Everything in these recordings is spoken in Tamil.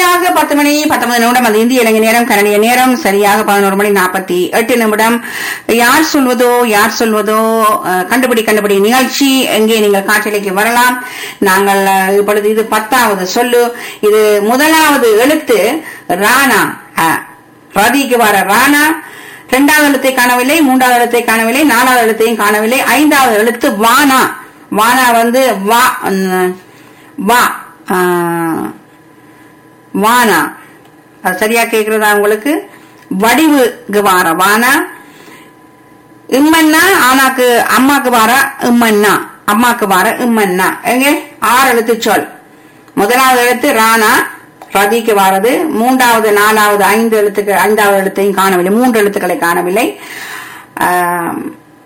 சரியாக பத்து மணி பத்தொன்பது நிமிடம் அது இந்திய இலங்கை நேரம் கனடிய நேரம் சரியாக பதினோரு மணி நாற்பத்தி எட்டு நிமிடம் யார் சொல்வதோ யார் சொல்வதோ அஹ், கண்டுபிடி கண்டுபிடி நிகழ்ச்சி எங்கே நீங்கள் காற்றலைக்கு வரலாம் நாங்கள் அஹ், இப்பொழுது இது பத்தாவது சொல்லு இது முதலாவது எழுத்து ராணா அஹ், ரதிக்கு வர ராணா இரண்டாவது எழுத்தை காணவில்லை மூன்றாவது எழுத்தை காணவில்லை நாலாவது எழுத்தையும் காணவில்லை ஐந்தாவது எழுத்து வானா வானா வந்து வா ம், வா ஆ, வானா அது சரியா கேக்குறதா உங்களுக்கு வடிவுக்கு வார வானா இம்மன்னா ஆனாக்கு அம்மாக்கு வார இம்மன்னா அம்மாக்கு வார இம்மன்னா எங்க ஆறு எழுத்து சொல் முதலாவது எழுத்து ராணா ரதிக்கு வாரது மூன்றாவது நாலாவது ஐந்து எழுத்துக்கு ஐந்தாவது எழுத்தையும் காணவில்லை மூன்று எழுத்துக்களை காணவில்லை ஆம்,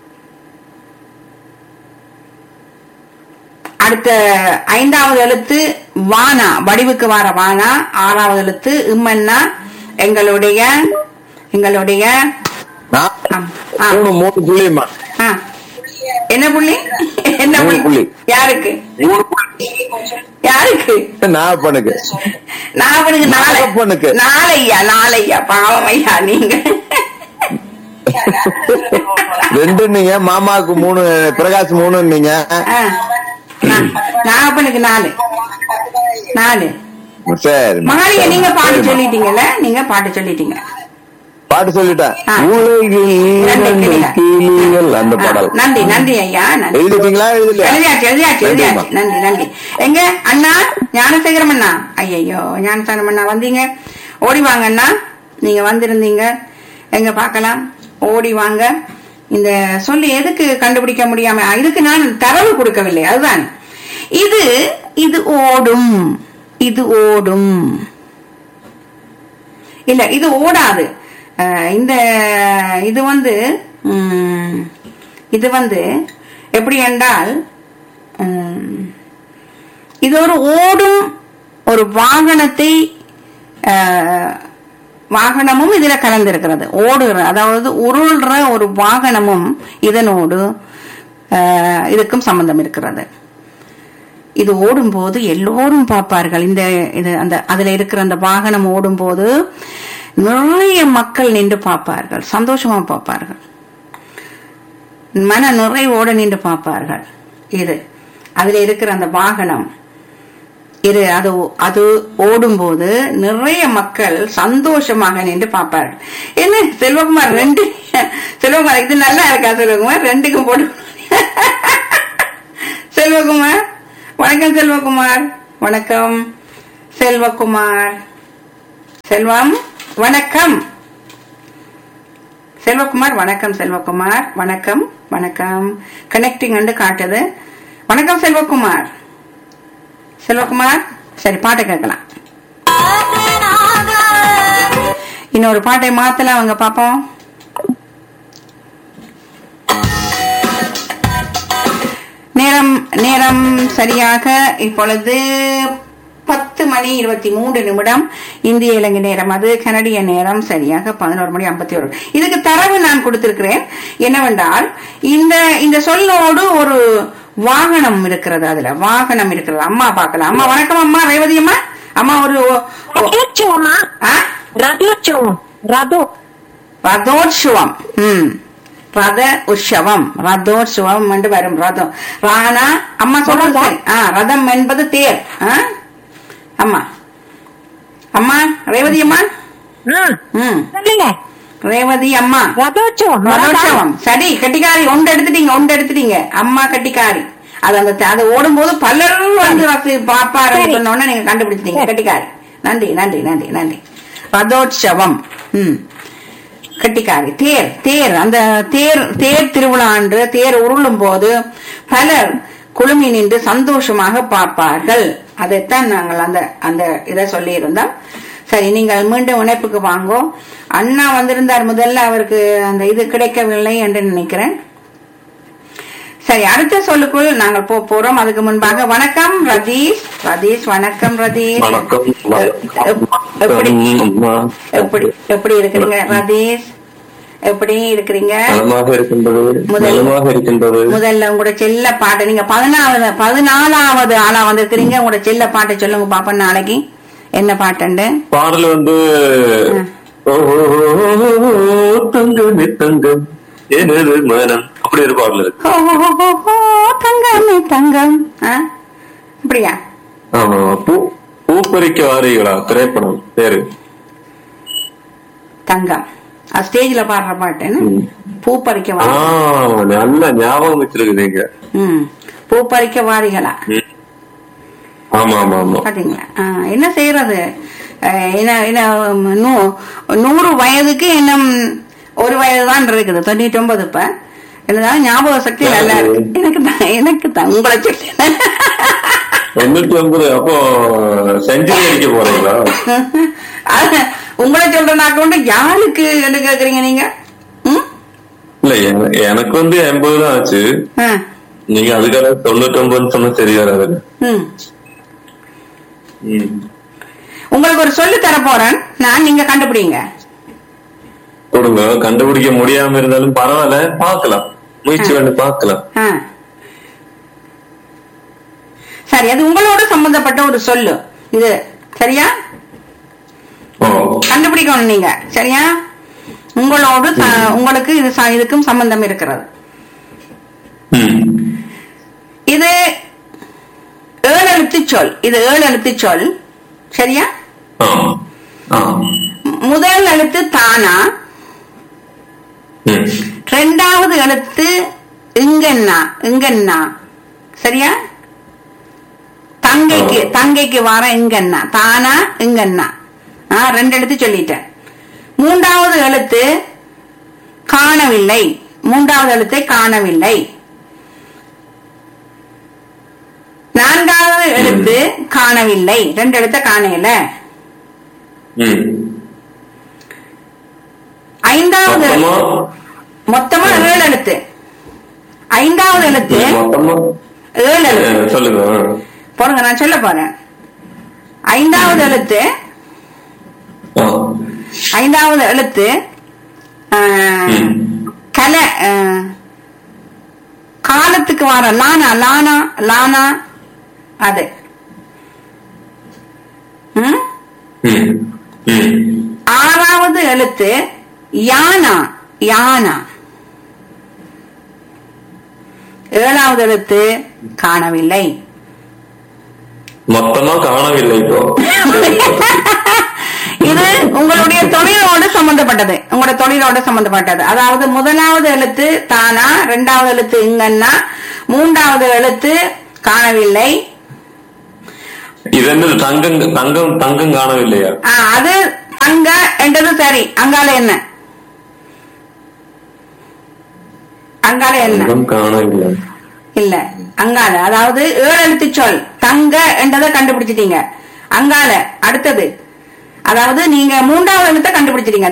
அடுத்த ஐந்தாவது எழுத்து வானா வடிவுக்கு வார வானா ஆறாவது எழுத்து இம்மன்னா எங்களுடைய எங்களுடைய நான் ஆம், ஆ, மூணு மூணு புள்ளியம்மா ஆ. என்ன புள்ளி என்ன மூணு புள்ளி புள்ளி. யாருக்கு மூணு புள்ளி யாருக்கு நாகப்பனுக்கு நான் அவனுக்கு நாளை நாகப்பனுக்கு. நாளையா நாளையா பாவம் ஐயா நீங்க ரெண்டு நீங்க மாமாவுக்கு மூணு பிரகாஷ் மூணு நீங்க ஆ. நான் நாகப்பனுக்கு நாலு நாலு சரி மாளிகை நீங்க பாட்டு சொல்லிட்டீங்கல்ல நீங்க பாட்டு சொல்லிட்டீங்க பாட்டு சொல்லிட்டேன் ஆ. உலகில் நன்றி, இரண்டு கிளியா. கிளிகள் அந்த ஆ, பாடல் நன்றி நன்றி ஐயா நன்றி எழுதிட்டீங்களா எழுதலையா எழுதியாச்சு எழுதியாச்சு எழுதியாச்சு நன்றிம்மா. நன்றி நன்றி எங்க அண்ணா ஞானசேகரம் அண்ணா ஐயையோ ஞானசேகரம் அண்ணா வந்தீங்க ஓடி வாங்க அண்ணா நீங்க வந்திருந்தீங்க எங்க பார்க்கலாம் ஓடி வாங்க இந்த சொல்லி எதுக்கு கண்டுபிடிக்க முடியாம இதுக்கு நான் தரவு கொடுக்கவில்லை அதுதான் இது இது ஓடும் இது ஓடும் இல்ல இது ஓடாது அஹ் இந்த இது வந்து ம், இது வந்து எப்படி என்றால் ம், இது ஒரு ஓடும் ஒரு வாகனத்தை அஹ், வாகனமும் இதுல கலந்திருக்கிறது ஓடுற அதாவது உருள்ற ஒரு வாகனமும் இதனோடு அஹ், இதுக்கும் சம்பந்தம் இருக்கிறது இது ஓடும்போது எல்லோரும் பார்ப்பார்கள் இந்த இது அந்த அதுல இருக்கிற அந்த வாகனம் ஓடும்போது நிறைய மக்கள் நின்று பார்ப்பார்கள் சந்தோஷமா பார்ப்பார்கள் மன நிறைவோடு நின்று பார்ப்பார்கள் இது அதுல இருக்கிற அந்த வாகனம் இது அது அது ஓடும்போது நிறைய மக்கள் சந்தோஷமாக நின்று பார்ப்பார்கள் என்ன செல்வகுமார் ரெண்டு செல்வகுமார் இது நல்லா இருக்கா செல்வகுமார் ரெண்டுக்கும் போட்டு செல்வகுமார் வணக்கம் செல்வகுமார் வணக்கம் செல்வகுமார் செல்வம் வணக்கம் செல்வகுமார் வணக்கம் செல்வகுமார் வணக்கம் வணக்கம் கனெக்டிங் வந்து காட்டுது வணக்கம் செல்வகுமார் செல்வகுமார் சரி பாட்டை கேட்கலாம் இன்னொரு பாட்டை மாத்தலாம் அவங்க பாப்போம் நேரம் நேரம் சரியாக இப்பொழுது பத்து மணி இருபத்தி மூன்று நிமிடம் இந்திய இலங்கை நேரம் அது கனடிய நேரம் சரியாக பதினோரு மணி ஐம்பத்தி ஒரு இதுக்கு தரவு நான் கொடுத்திருக்கிறேன் என்னவென்றால் இந்த இந்த சொல்லோடு ஒரு வாகனம் இருக்கிறது அதுல வாகனம் இருக்கிறது அம்மா பார்க்கலாம் அம்மா வணக்கம் அம்மா ரேவதி அம்மா அம்மா ஒரு ஒ- ஒ- ரதோற்சவமா ஆ? ரதோற்சவம் ரதோ ரதோற்சவம் ம் ரத உற்சவம் ரதோற்சவம் என்று வரும் ரதம் ராணா அம்மா சொல்றது ரதம்? சரி. ஆ ரதம் என்பது தேர் ஆ? அம்மா அம்மா ரேவதி அம்மா ஆ, ம் சொல்லுங்க ரேவதி அம்மா ரதோற்சவம் ரதோற்சவம் சரி கட்டிக்காரி ஒன்று எடுத்துட்டீங்க ஒன்று எடுத்துட்டீங்க அம்மா கட்டிக்காரி அது அந்த அது ஓடும்போது பலரும் வந்து ரசி பாப்பாரு சரி. சொன்ன உடனே நீங்க கண்டுபிடிச்சிட்டீங்க சரி. கட்டிக்காரி நன்றி நன்றி நன்றி நன்றி ரதோற்சவம் ம் கட்டிக்காரி தேர் தேர் அந்த தேர் தேர் திருவிழா அன்று தேர் உருளும் போது பலர் குழுமி நின்று சந்தோஷமாக பார்ப்பார்கள் அதைத்தான் நாங்கள் அந்த அந்த இதை சொல்லி இருந்தோம் சரி நீங்கள் மீண்டும் இணைப்புக்கு வாங்கோ அண்ணா வந்திருந்தார் முதல்ல அவருக்கு அந்த இது கிடைக்கவில்லை என்று நினைக்கிறேன் சரி அடுத்த சொல்லுக்குள் நாங்கள் போக போறோம் அதுக்கு முன்பாக வணக்கம் ரதீஷ் ரதீஷ் வணக்கம் ரதீஷ் வணக்கம் எப்- எப்படி அம்மா. எப்படி எப்படி இருக்கிறீங்க ரதீஷ் எப்படி இருக்கிறீங்க நலமாக இருக்கின்றது முதல்- நலமாக இருக்கின்றது முதல்ல உங்களோட செல்ல பாட்டு நீங்க பதினாவது பதினாலாவது ஆளா வந்திருக்கிறீங்க உங்களோட செல்ல பாட்டை சொல்லுங்க பாப்பா நாளைக்கு என்ன பாட்டுண்டு பாடல் வந்து ஓ, தங்கமே தங்கம் எனது மனம் அப்படி ஒரு பாடல் இருக்கு ஹோ, ஹோ, ஹோ, ஹோ, ஹோ, தங்கமே தங்கம் ஆ? அப்படியா ஆமா பூ பூப்பறிக்க வாரீங்களா திரைப்படம் பேரு தங்கம் அது ஸ்டேஜ்ல பாடுற பாட்டு என்ன? ம். பூ பறிக்க ஆ வாரி நல்ல ஞாபகம் வச்சிருக்குதுங்க ம் பூ பறிக்க வாரிகளா ம். ஆமா ஆமா ஆமா பாத்தீங்களா ஆ, என்ன செய்யறது அஹ், என்ன என்ன நூ- நூறு வயதுக்கு இன்னும் ஒரு வயது தான் இருக்குது தொண்ணூற்றி ஒன்பது இப்ப இருந்தாலும் ஞாபக சக்தி நல்லா இருக்கு எனக்கு தான் எனக்கு தான் உங்களை சொல்லி தொண்ணூத்தி ஒன்பது அப்போ செஞ்சுரி அடிக்க போறீங்களா அது உங்களை சொல்றனாக்க வந்து யாருக்கு என்று கேக்குறீங்க நீங்க ம்? இல்ல என- எனக்கு வந்து எண்பது தான் ஆச்சு ஆ, நீங்க அதுக்காக தொண்ணூத்தி ஒன்பதுன்னு சொன்னா சரி வராது ம். ம். உங்களுக்கு ஒரு சொல்லு தர போறேன் நான் நீங்க கண்டுபிடிங்க கொடுங்க கண்டுபிடிக்க முடியாம இருந்தாலும் பரவாயில்ல பாக்கலாம் முயற்சி பண்ணி பாக்கலாம் ஆ. சரி அது உங்களோட சம்பந்தப்பட்ட ஒரு சொல்லு இது சரியா ஓ கண்டுபிடிக்கணும் நீங்க சரியா உங்களோடு ச- உங்களுக்கு இது ச- இதுக்கும் சம்பந்தம் இருக்கிறது ம். இது ஏழு எழுத்து சொல் இது ஏழு எழுத்து சொல் சரியா ஆ. ஆ. மு- முதல் எழுத்து தானா ம். ரெண்டாவது எழுத்து இங்கண்ணா இங்கண்ணா சரியா தங்கைக்கு தங்கைக்கு வர இங்கண்ணா தானா இங்கண்ணா ஆ ரெண்டு எழுத்து சொல்லிட்டேன் மூன்றாவது எழுத்து காணவில்லை மூன்றாவது எழுத்தை காணவில்லை நான்காவது எழுத்து காணவில்லை ரெண்டு எழுத்த காணல ம். ஐந்தாவது மொத்தமா மொத்தமா ஏழு எழுத்து ஐந்தாவது எழுத்து மொத்தமா ஏழு ஆ, எழுத்து சொல்லுங்க ஆ. போடுங்க நான் சொல்ல போறேன் ஐந்தாவது எழுத்து ஆ. ஐந்தாவது எழுத்து ஆ, ம். கலை ஆ, காலத்துக்கு வர லானா லானா லானா அது ம்? ம். ம். ஆறாவது எழுத்து யானா யானா ஏழாவது எழுத்து காணவில்லை மொத்தமா காணவில்லை இப்போ இது உங்களுடைய தொழிலோடு சம்பந்தப்பட்டது உங்களோட தொழிலோடு சம்பந்தப்பட்டது அதாவது முதலாவது எழுத்து தானா இரண்டாவது எழுத்து இங்கன்னா மூன்றாவது எழுத்து காணவில்லை இது என்னது தங்கம் தங்கம் தங்கம் காணவில்லையா ஆ, அது அங்க என்றது சரி அங்கால என்ன அங்கால என்ன தங்கம் காணவில்லை இல்ல அங்கால அதாவது ஏழு எழுத்து சொல் தங்க என்றதை கண்டுபிடிச்சிட்டீங்க அங்கால அடுத்தது அதாவது நீங்க மூன்றாவது எழுத்தை கண்டுபிடிச்சிட்டீங்க